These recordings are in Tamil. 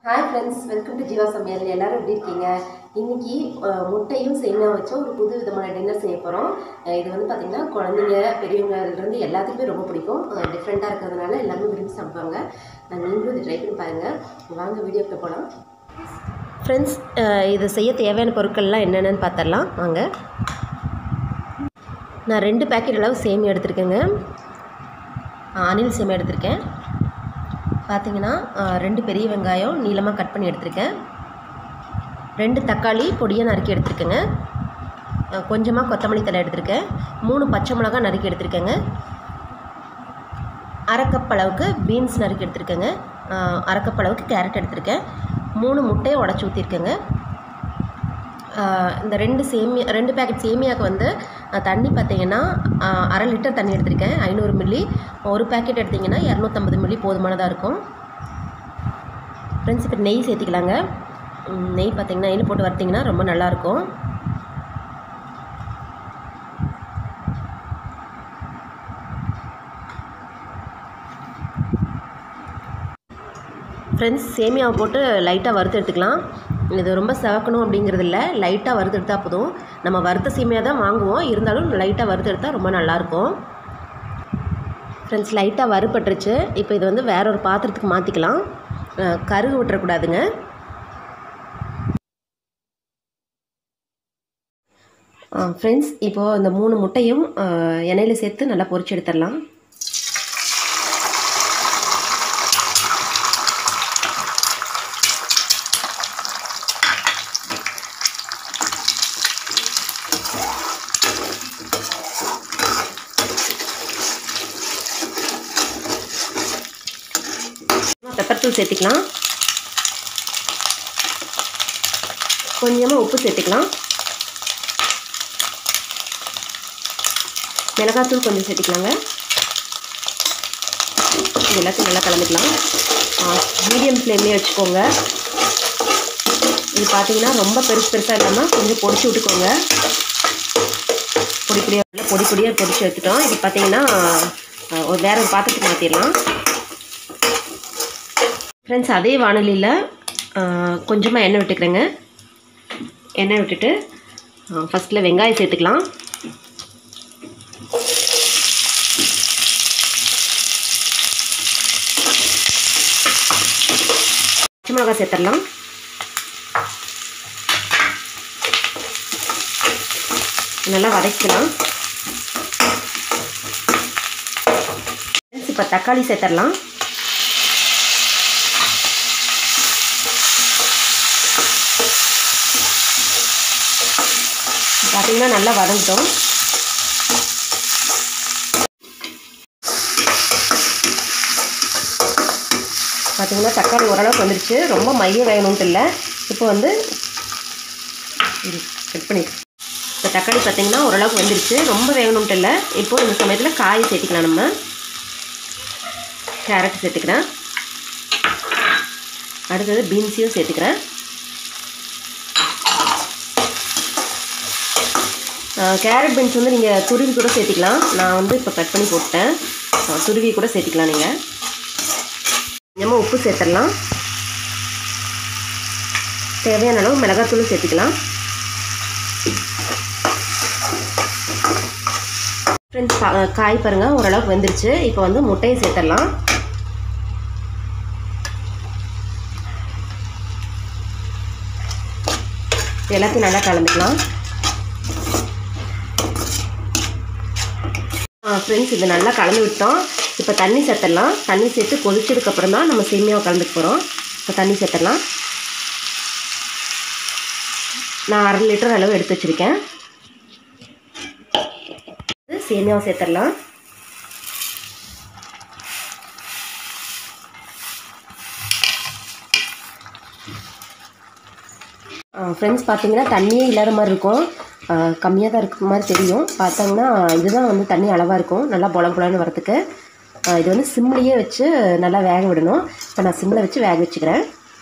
hi friends welcome to Jeeva Samayal எல்லாரும் எப்படி இருக்கீங்க இன்னைக்கு அஹ், முட்டையும் சேமியா வச்ச ஒரு புது விதமான டின்னர் செய்ய போகிறோம் இது வந்து பார்த்திங்கன்னா குழந்தைங்க பெரியவங்கலேருந்து எல்லாத்துக்குமே ரொம்ப பிடிக்கும் டிஃப்ரெண்ட்டாக இருக்கிறதுனால எல்லாமே விரும்பி சாப்பிடுவாங்க அஹ், நீங்களும் இது ட்ரை பண்ணி பாருங்கள் வாங்க வீடியோக்கு போகலாம் ஃப்ரெண்ட்ஸ் இது செய்ய தேவையான பொருட்கள்லாம் என்னென்னு பார்த்துடலாம் வாங்க நான் ரெண்டு பேக்கெட் அளவு சேமியா எடுத்திருக்கேங்க அணில் சேமியா எடுத்திருக்கேன் பார்த்தீங்கன்னா அஹ், ரெண்டு பெரிய வெங்காயம் நீளமாக கட் பண்ணி எடுத்திருக்கேன் ரெண்டு தக்காளி பொடியாக நறுக்கி எடுத்திருக்கேங்க அஹ், கொஞ்சமாக கொத்தமல்லி தழை எடுத்திருக்கேன் மூணு பச்சை மிளகாய் நறுக்கி எடுத்திருக்கேங்க அரை கப் அளவுக்கு பீன்ஸ் நறுக்கி எடுத்திருக்கேங்க அஹ், அரை கப் அளவுக்கு கேரட் எடுத்திருக்கேன் மூணு முட்டையை உடச்சி ஊற்றிருக்கேங்க ஆஹ் இந்த ரெண்டு சேமியா ரெண்டு பேக்கெட் சேமியாவுக்கு வந்து ஆஹ் தண்ணி பார்த்தீங்கன்னா ஆஹ் அரை லிட்டர் தண்ணி எடுத்திருக்கேன் ஐநூறு மில்லி ஒரு பேக்கெட் எடுத்திங்கன்னா இரநூத்தம்பது மில்லி போதுமானதாக இருக்கும் ஃப்ரெண்ட்ஸ் இப்போ நெய் சேர்த்திக்கலாங்க ம், நெய் பார்த்தீங்கன்னா நெய்யில் போட்டு வறுத்திங்கன்னா ரொம்ப நல்லாயிருக்கும் ஃப்ரெண்ட்ஸ் சேமியாவை போட்டு லைட்டாக வறுத்து எடுத்துக்கலாம் இது ரொம்ப செவக்கணும் அப்படிங்கிறது இல்லை லைட்டாக வறுத்து எடுத்தால் போதும் நம்ம வறுத்த சேமியா தான் வாங்குவோம் இருந்தாலும் லைட்டாக வறுத்து எடுத்தால் ரொம்ப நல்லாயிருக்கும் ஃப்ரெண்ட்ஸ் லைட்டாக வறுபட்டுருச்சு இப்போ இது வந்து வேற ஒரு பாத்திரத்துக்கு மாற்றிக்கலாம் அஹ், கருகு விட்டுறக்கூடாதுங்க ஃப்ரெண்ட்ஸ் இப்போது இந்த மூணு முட்டையும் அஹ், எண்ணெயில் சேர்த்து நல்லா பொரிச்சு எடுத்துடலாம் பெப்பர் தூள் சேர்த்துக்கலாம் கொஞ்சமாக உப்பு சேர்த்துக்கலாம் மிளகாத்தூள் கொஞ்சம் சேர்த்துக்கலாங்க இது எல்லாத்தையும் நல்லா கலந்துக்கலாம் மீடியம் ஃப்ளேம்லேயே வச்சுக்கோங்க இது பார்த்தீங்கன்னா ரொம்ப பெருசு பெருசாக இல்லாமல் கொஞ்சம் பொடிச்சு விட்டுக்கோங்க பொடி பொடியாக நல்லா பொடி பொடியாக பொடிச்சு எடுத்துட்டோம் இது பார்த்தீங்கன்னா அஹ், ஒரு வேற ஒரு பாத்திரத்துக்கு மாற்றிடலாம் ஃப்ரெண்ட்ஸ் அதே வானொலியில் கொஞ்சமாக எண்ணெய் விட்டுக்கிறேங்க எண்ணெய் விட்டுட்டு ஃபஸ்ட்டில் வெங்காயம் சேர்த்துக்கலாம் பச்சை மிளகாய் சேர்த்துடலாம் நல்லா வதக்கலாம் இப்போ தக்காளி சேர்த்துடலாம் பார்த்தீங்கன்னா நல்லா வதங்கிட்டோம் பார்த்தீங்கன்னா தக்காளி ஓரளவுக்கு வந்துருச்சு ரொம்ப மைய வேகணும்ட்டு இல்லை இப்போ வந்து கட் பண்ணி இப்போ தக்காளி பார்த்தீங்கன்னா ஓரளவுக்கு வந்துருச்சு ரொம்ப வேகணும்ட்டு இல்லை இப்போ இந்த சமயத்தில் காய் சேர்த்துக்கலாம் நம்ம கேரட் சேர்த்துக்கிறேன் அடுத்தது பீன்ஸையும் சேர்த்துக்கிறேன் கேரட் பீன்ஸ் வந்து நீங்கள் துருவி கூட சேர்த்திக்கலாம் நான் வந்து இப்போ கட் பண்ணி போட்டேன் அஹ் துருவி கூட சேர்த்திக்கலாம் நீங்கள் கொஞ்சமாக உப்பு சேர்த்துடலாம் தேவையான அளவு மிளகாத்தூளும் சேர்த்துக்கலாம் ஃப்ரெண்ட்ஸ் காய் பாருங்கள் ஓரளவுக்கு வெந்துருச்சு இப்போ வந்து முட்டையை சேர்த்துடலாம் எல்லாத்தையும் நல்லா கலந்துக்கலாம் ஃப்ரெண்ட்ஸ் இது நல்லா கலந்து விட்டோம் இப்போ தண்ணி சேர்த்துடலாம் தண்ணி சேர்த்து கொதிச்சதுக்கப்புறம் தான் நம்ம சேமியாவை கலந்துக்க போகிறோம் இப்போ தண்ணி சேர்த்துடலாம் நான் அரை லிட்டர் அளவு எடுத்து வச்சுருக்கேன் சேமியாவை சேர்த்துடலாம் ஃப்ரெண்ட்ஸ் பார்த்தீங்கன்னா தண்ணியே இல்லாத மாதிரி இருக்கும் கம்மியாக தான் இருக்கிற மாதிரி தெரியும் பார்த்தாங்கன்னா இதுதான் வந்து தண்ணி அளவாக இருக்கும் நல்லா பொல பொலன்னு வரத்துக்கு ஆ, இது வந்து சிம்லேயே வச்சு நல்லா வேக விடணும் இப்போ நான் சிம்மில் வச்சு வேக வச்சுக்கிறேன்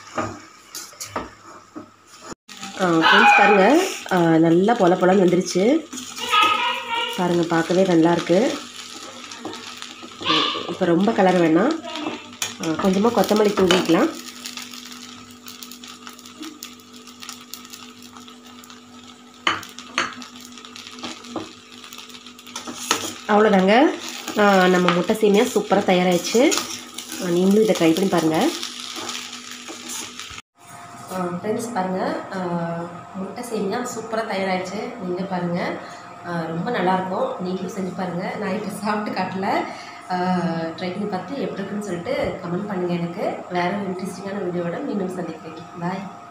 ஃப்ரெண்ட்ஸ் பாருங்கள் ஆ, நல்லா பொல பொலன்னு வந்துருச்சு பாருங்கள் பார்க்கவே நல்லாயிருக்கு இப்போ ரொம்ப கலர் வேணாம் கொஞ்சமாக கொத்தமல்லி தூவிக்கலாம் அவ்வளோதாங்க ஆஹ் நம்ம முட்டை சேமியா சூப்பராக தயாராகிடுச்சு ஆஹ் நீங்களும் இதை ட்ரை பண்ணி பாருங்கள் ஃப்ரெண்ட்ஸ் பாருங்கள் முட்டை சேமியா சூப்பராக தயாராகிடுச்சு நீங்கள் பாருங்கள் ஆஹ் ரொம்ப நல்லாயிருக்கும் நீங்களும் செஞ்சு பாருங்கள் நான் இப்போ சாப்பிட்டு காட்டல ட்ரை பண்ணி பார்த்து எப்படி இருக்குன்னு சொல்லிட்டு கமெண்ட் பண்ணுங்கள் எனக்கு வேறு இன்ட்ரெஸ்டிங்கான வீடியோவோட மீண்டும் சந்திக்கிறேன் பாய்